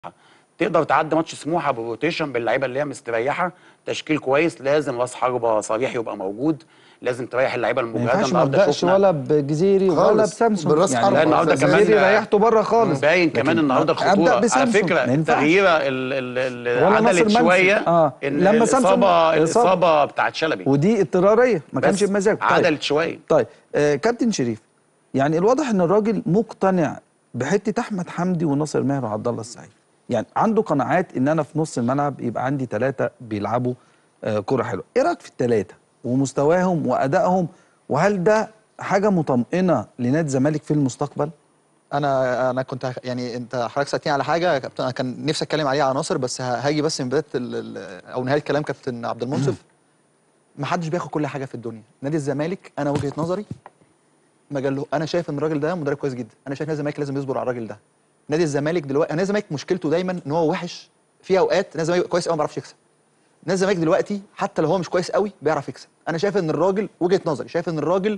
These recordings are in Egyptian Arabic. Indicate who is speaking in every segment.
Speaker 1: تقدر تعدي ماتش سموحه بروتيشن باللعيبه اللي هي مستريحه تشكيل كويس لازم راس حربه صريح يبقى موجود لازم تريح اللعيبه
Speaker 2: ما
Speaker 1: المجهده
Speaker 2: ينفعش ما ابداش
Speaker 1: شفنا
Speaker 2: ولا بجزيري ولا
Speaker 3: خالص.
Speaker 2: بسامسون
Speaker 3: بالراس حربة.
Speaker 1: لا، النهارده
Speaker 3: أساسي.
Speaker 1: كمان-
Speaker 2: جزيري ريحته بره خالص
Speaker 1: باين كمان
Speaker 2: لكن
Speaker 1: النهارده
Speaker 2: أبدأ
Speaker 1: الخطوره على
Speaker 2: بسامسون.
Speaker 1: فكره
Speaker 2: ما ينفعش.
Speaker 1: التغييره ال- ال- اللي
Speaker 2: ولا ناصر
Speaker 1: عدلت
Speaker 2: منسي.
Speaker 1: شويه
Speaker 2: آه.
Speaker 1: إن
Speaker 2: لما سامسون
Speaker 1: الاصابه
Speaker 2: إصابة.
Speaker 1: الاصابه بتاعت شلبي
Speaker 2: ودي اضطراريه ما كانش
Speaker 1: بس
Speaker 2: بمزاجه طيب.
Speaker 1: عدلت شويه
Speaker 2: طيب آه كابتن شريف يعني الواضح ان الراجل مقتنع بحته احمد حمدي وناصر ماهر وعبد الله السعيد يعني عنده قناعات ان انا في نص الملعب يبقى عندي ثلاثه بيلعبوا آه كره حلوه ايه رايك في الثلاثه ومستواهم وادائهم وهل ده حاجه مطمئنه لنادي الزمالك في المستقبل
Speaker 4: انا انا كنت هخ- يعني انت حضرتك سالتني على حاجه يا كابتن انا كان نفسي اتكلم عليها على ناصر بس ه- هاجي بس من بدايه ال- ال- او نهايه كلام كابتن عبد المنصف ما حدش بياخد كل حاجه في الدنيا نادي الزمالك انا وجهه نظري مجال انا شايف ان الراجل ده مدرب كويس جدا انا شايف نادي الزمالك لازم يصبر على الراجل ده نادي الزمالك دلوقتي نادي الزمالك مشكلته دايما ان هو وحش في اوقات نادي الزمالك كويس قوي ما بيعرفش يكسب نادي الزمالك دلوقتي حتى لو هو مش كويس قوي بيعرف يكسب انا شايف ان الراجل وجهه نظري شايف ان الراجل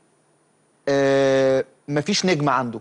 Speaker 4: آه مفيش نجم عنده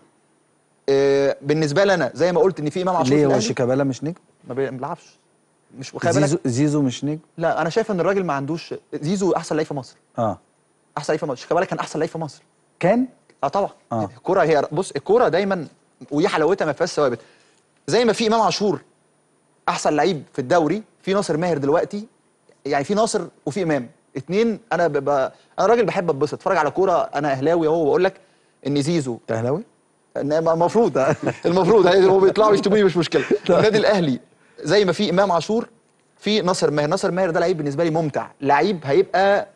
Speaker 4: آه بالنسبه لي انا زي ما قلت ان في امام عاشور في
Speaker 2: ليه هو
Speaker 4: الأهلي،
Speaker 2: شيكابالا مش نجم
Speaker 4: ما بي- ما بيلعبش مش خلي بالك
Speaker 2: زيزو زيزو مش نجم
Speaker 4: لا انا شايف ان الراجل ما عندوش زيزو احسن لعيب في مصر
Speaker 2: اه
Speaker 4: احسن لعيب في مصر شيكابالا كان احسن لعيب في مصر
Speaker 2: كان
Speaker 4: اه طبعا
Speaker 2: آه.
Speaker 4: الكوره هي بص الكوره دايما ودي حلاوتها ما فيهاش ثوابت زي ما في امام عاشور احسن لعيب في الدوري في ناصر ماهر دلوقتي يعني في ناصر وفي امام اتنين انا ببقى انا راجل بحب اتبسط اتفرج على كوره انا اهلاوي اهو بقول لك ان زيزو
Speaker 2: اهلاوي
Speaker 4: إن- المفروض المفروض هي- هو بيطلعوا يشتموني مش مشكله النادي الاهلي زي ما في امام عاشور في ناصر ماهر ناصر ماهر ده لعيب بالنسبه لي ممتع لعيب هيبقى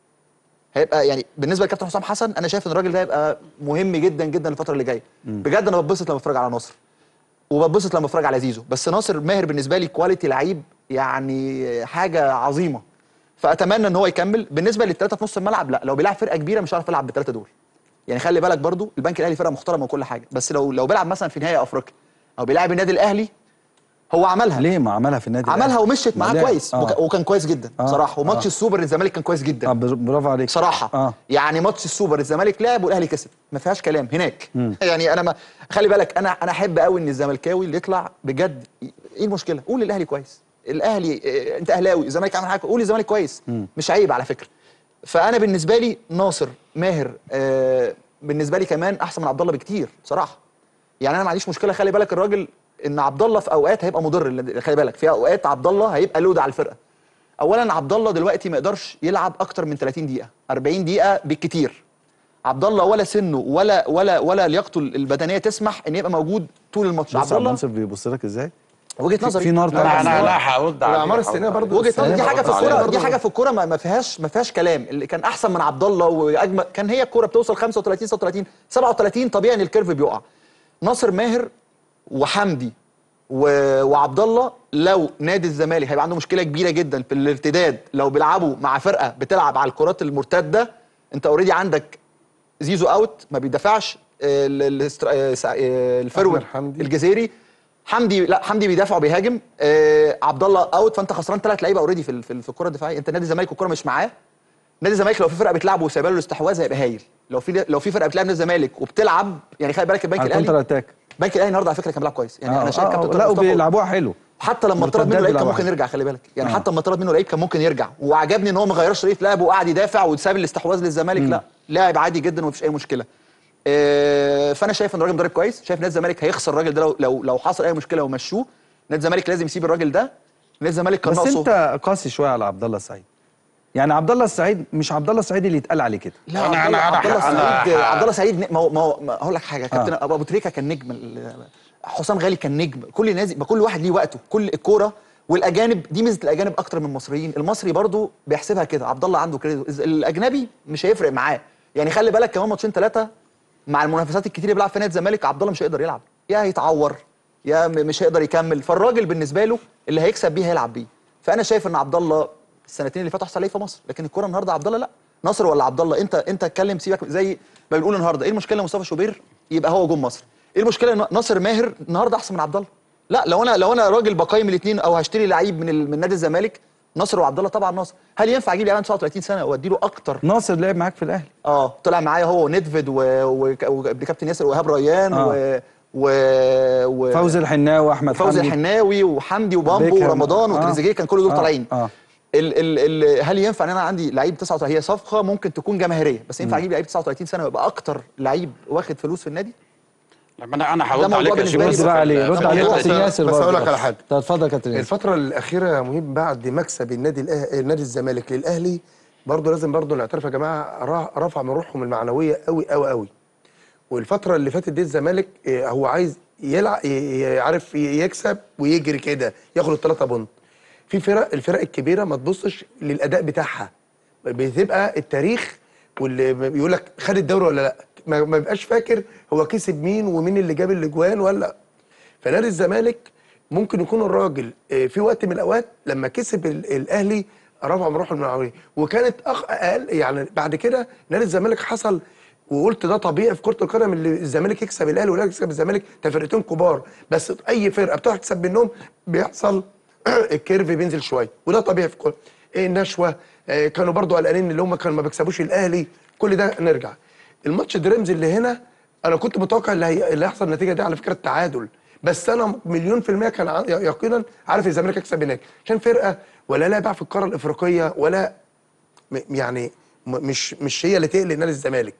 Speaker 4: هيبقى يعني بالنسبه لكابتن حسام حسن انا شايف ان الراجل ده هيبقى مهم جدا جدا الفتره اللي جايه بجد انا بتبسط لما اتفرج على ناصر وبتبسط لما اتفرج على زيزو بس ناصر ماهر بالنسبه لي كواليتي لعيب يعني حاجه عظيمه فاتمنى ان هو يكمل بالنسبه للثلاثه في نص الملعب لا لو بيلعب فرقه كبيره مش هيعرف يلعب بالثلاثه دول يعني خلي بالك برضو البنك الاهلي فرقه محترمه وكل حاجه بس لو لو بيلعب مثلا في نهائي افريقيا او بيلعب النادي الاهلي هو عملها
Speaker 2: ليه ما عملها في النادي
Speaker 4: عملها
Speaker 2: الأهلي؟
Speaker 4: ومشيت معاه
Speaker 2: ما لعب.
Speaker 4: كويس
Speaker 2: آه.
Speaker 4: وك- وكان كويس جدا
Speaker 2: آه.
Speaker 4: صراحه وماتش
Speaker 2: آه.
Speaker 4: السوبر الزمالك كان كويس جدا
Speaker 2: اه بر- برافو عليك
Speaker 4: بصراحه
Speaker 2: اه
Speaker 4: يعني ماتش السوبر الزمالك لعب والاهلي كسب ما فيهاش كلام هناك يعني انا ما خلي بالك انا انا احب قوي ان الزملكاوي اللي يطلع بجد ايه المشكله قول الاهلي كويس الاهلي إيه، انت اهلاوي الزمالك عمل حاجه قول الزمالك كويس مش عيب على فكره فانا بالنسبه لي ناصر ماهر آه بالنسبه لي كمان احسن من عبد الله بكتير بصراحه يعني انا ما عنديش مشكله خلي بالك الراجل ان عبد الله في اوقات هيبقى مضر خلي بالك في اوقات عبد الله هيبقى لود على الفرقه اولا عبد الله دلوقتي ما يقدرش يلعب اكتر من 30 دقيقه 40 دقيقه بالكتير عبد الله ولا سنه ولا ولا ولا لياقته البدنيه تسمح ان يبقى موجود طول الماتش
Speaker 2: بص
Speaker 4: عبد
Speaker 2: عبد
Speaker 4: الله
Speaker 2: المنصف بيبص لك ازاي
Speaker 4: وجهه
Speaker 2: في-
Speaker 4: نظري
Speaker 2: في نار
Speaker 1: لا
Speaker 2: طبعا
Speaker 1: انا لا هرد عليه
Speaker 3: والأعمار
Speaker 1: هرد
Speaker 3: السنية
Speaker 1: عليه.
Speaker 3: برضو.
Speaker 4: وجهه نظري دي حاجه في
Speaker 3: برضه
Speaker 4: الكوره
Speaker 3: عليه
Speaker 4: دي
Speaker 3: برضه.
Speaker 4: حاجه في الكوره ما ما فيهاش ما فيهاش كلام اللي كان احسن من عبد الله واجمل كان هي الكوره بتوصل 35 36 37 طبيعي ان الكيرف بيقع ناصر ماهر وحمدي و... وعبد الله لو نادي الزمالك هيبقى عنده مشكله كبيره جدا في الارتداد لو بيلعبوا مع فرقه بتلعب على الكرات المرتده انت اوريدي عندك زيزو اوت ما بيدافعش ال- الاستر- آه، سع- آه، الفرود
Speaker 3: أحمد حمدي.
Speaker 4: الجزيري حمدي لا حمدي بيدافع وبيهاجم آه عبد الله اوت فانت خسران ثلاث لعيبه اوريدي في ال- في ال- في الكره الدفاعيه انت نادي الزمالك والكره مش معاه نادي الزمالك لو في فرقه بتلعبه وسايبه له الاستحواذ هيبقى هايل لو في لو في فرقه بتلعب نادي الزمالك وبتلعب يعني خلي بالك البنك
Speaker 2: على
Speaker 4: الاهلي
Speaker 2: الكونتر اتاك
Speaker 4: البنك الاهلي النهارده على فكره كان بيلعب كويس يعني
Speaker 2: آه،
Speaker 4: انا شايف
Speaker 2: آه،
Speaker 4: كابتن
Speaker 2: آه،
Speaker 4: طارق
Speaker 2: لا
Speaker 4: مصطفى
Speaker 2: وبيلعبوها حلو
Speaker 4: حتى لما طرد منه
Speaker 2: مرتدات
Speaker 4: لعيب كان
Speaker 2: بيلعبوها
Speaker 4: ممكن
Speaker 2: حلو.
Speaker 4: يرجع خلي بالك يعني
Speaker 2: آه.
Speaker 4: حتى لما طرد منه لعيب كان ممكن يرجع وعجبني ان هو ما غيرش طريقه لعبه وقعد يدافع وساب الاستحواذ للزمالك لا لاعب عادي جدا ومفيش اي مشكله آه، فانا شايف ان الراجل مدرب كويس شايف نادي الزمالك هيخسر الراجل ده لو لو, لو حصل اي مشكله ومشوه نادي الزمالك لازم يسيب الراجل ده نادي الزمالك كان
Speaker 2: بس
Speaker 4: ناقصه
Speaker 2: انت قاسي شويه على عبد الله السعيد يعني عبد الله السعيد مش عبد الله السعيد اللي يتقال عليه كده
Speaker 4: لا
Speaker 1: أنا-
Speaker 4: عبد الله
Speaker 1: أنا-
Speaker 4: عبد الله
Speaker 1: أنا-
Speaker 4: سعيد
Speaker 1: أنا-
Speaker 4: عبد الله سعيد ن- ما هو ما هو ما هقول لك حاجه كابتن
Speaker 2: آه.
Speaker 4: ابو أبو تريكه كان نجم ال- حسام غالي كان نجم كل ناس كل واحد ليه وقته كل الكوره والاجانب دي ميزه الاجانب اكتر من المصريين المصري برضو بيحسبها كده عبد الله عنده كريدت الاجنبي مش هيفرق معاه يعني خلي بالك كمان ماتشين ثلاثه مع المنافسات الكتير اللي بيلعب في نادي الزمالك عبد الله مش هيقدر يلعب يا هيتعور يا م- مش هيقدر يكمل فالراجل بالنسبه له اللي هيكسب بيه هيلعب بيه فانا شايف ان عبد الله السنتين اللي فاتوا احسن لعيب في مصر لكن الكوره النهارده عبد الله لا نصر ولا عبد الله انت انت اتكلم سيبك زي ما بنقول النهارده ايه المشكله مصطفى شوبير يبقى هو جون مصر ايه المشكله إن ناصر ماهر النهارده احسن من عبد الله لا لو انا لو انا راجل بقيم الاثنين او هشتري لعيب من ال- من نادي الزمالك نصر وعبد الله طبعا ناصر هل ينفع اجيب لعيب عنده 39 سنه وادي له اكتر
Speaker 2: ناصر لعب معاك في الاهلي
Speaker 4: اه طلع معايا هو ونيدفيد و- و- وابن كابتن ياسر وإيهاب ريان
Speaker 2: آه.
Speaker 4: و... و, و...
Speaker 2: فوزي الحناوي واحمد
Speaker 4: فوزي
Speaker 2: حمدي
Speaker 4: الحناوي وحمدي وبامبو
Speaker 2: بيكهام.
Speaker 4: ورمضان
Speaker 2: آه.
Speaker 4: وتريزيجيه كان كل دول
Speaker 2: آه.
Speaker 4: طالعين
Speaker 2: آه.
Speaker 4: ال ال ال هل ينفع ان انا عندي لعيب 39 هي صفقه ممكن تكون جماهيريه بس ينفع اجيب لعيب 39 سنه ويبقى اكتر لعيب واخد فلوس في النادي
Speaker 1: لما انا انا
Speaker 4: ده
Speaker 1: هرد
Speaker 4: موضوع
Speaker 1: عليك يا
Speaker 4: بالنسبة
Speaker 1: شيخ
Speaker 4: لي
Speaker 2: رد
Speaker 1: بس
Speaker 2: بقى عليه رد
Speaker 4: طب
Speaker 2: عليه
Speaker 4: هو-
Speaker 2: كابتن
Speaker 3: بس-
Speaker 2: ياسر
Speaker 3: بس
Speaker 2: برضه.
Speaker 3: أقول لك على حاجة.
Speaker 2: طب اتفضل يا كابتن ياسر
Speaker 3: الفترة الأخيرة يا مهم بعد مكسب النادي الأه... نادي الزمالك للأهلي برضه لازم برضه نعترف يا جماعة را- رفع من روحهم المعنوية قوي قوي قوي والفترة اللي فاتت دي الزمالك آه، هو عايز يلعب يعرف يكسب ويجري كده ياخد الثلاثة بونت في فرق الفرق الكبيرة ما تبصش للأداء بتاعها بتبقى التاريخ واللي بيقول لك خد الدوري ولا لا ما ما بيبقاش فاكر هو كسب مين ومين اللي جاب الاجوان ولا فنادي الزمالك ممكن يكون الراجل آه، في وقت من الاوقات لما كسب ال- الاهلي رفع من روحه المعنويه وكانت أخ اقل يعني بعد كده نادي الزمالك حصل وقلت ده طبيعي في كره القدم اللي الزمالك يكسب الاهلي والاهلي يكسب الزمالك ده فرقتين كبار بس اي فرقه بتروح تكسب منهم بيحصل الكيرف بينزل شويه وده طبيعي في كل إيه النشوه آه، كانوا برضو قلقانين اللي هم كانوا ما بيكسبوش الاهلي كل ده نرجع الماتش دريمز اللي هنا انا كنت متوقع اللي, هي... اللي هيحصل النتيجه دي على فكره التعادل بس انا مليون في الميه كان ع- يقينا عارف الزمالك يكسب هناك عشان فرقه ولا لا باع في القاره الافريقيه ولا م... يعني م... مش مش هي اللي تقلق نادي الزمالك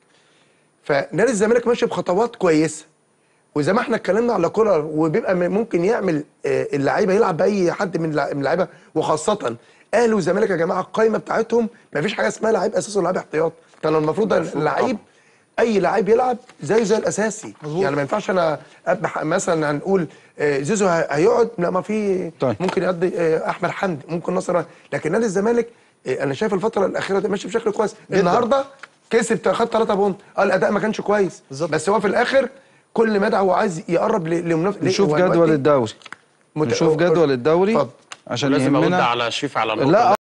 Speaker 3: فنادي الزمالك ماشي بخطوات كويسه وزي ما احنا اتكلمنا على كولر وبيبقى م- ممكن يعمل آه، اللعيبه يلعب باي حد من اللع- من اللعيبه وخاصه اهلي والزمالك يا جماعه القايمه بتاعتهم ما فيش حاجه اسمها لعيب اساسي ولاعيب احتياط كان المفروض اللعيب اي لعيب يلعب زيه زي الاساسي يعني ما ينفعش انا أبح مثلا هنقول آه، زيزو ه- هيقعد لا ما في
Speaker 2: طيب.
Speaker 3: ممكن يقضي آه، احمد حمدي ممكن نصر لكن نادي الزمالك آه، انا شايف الفتره الاخيره دي ماشي بشكل كويس النهارده كسب خد 3 بونت اه الاداء ما كانش كويس
Speaker 4: بالظبط.
Speaker 3: بس هو في الاخر كل مدى هو عايز يقرب ل- لمنافس
Speaker 2: نشوف
Speaker 3: هو
Speaker 2: جدول
Speaker 3: دلوقتي
Speaker 2: الدوري
Speaker 3: مت-
Speaker 2: نشوف جدول الدوري
Speaker 3: اتفضل.
Speaker 2: عشان
Speaker 1: لازم ارد
Speaker 2: يهمنا
Speaker 1: على شريف على النقطه
Speaker 2: لا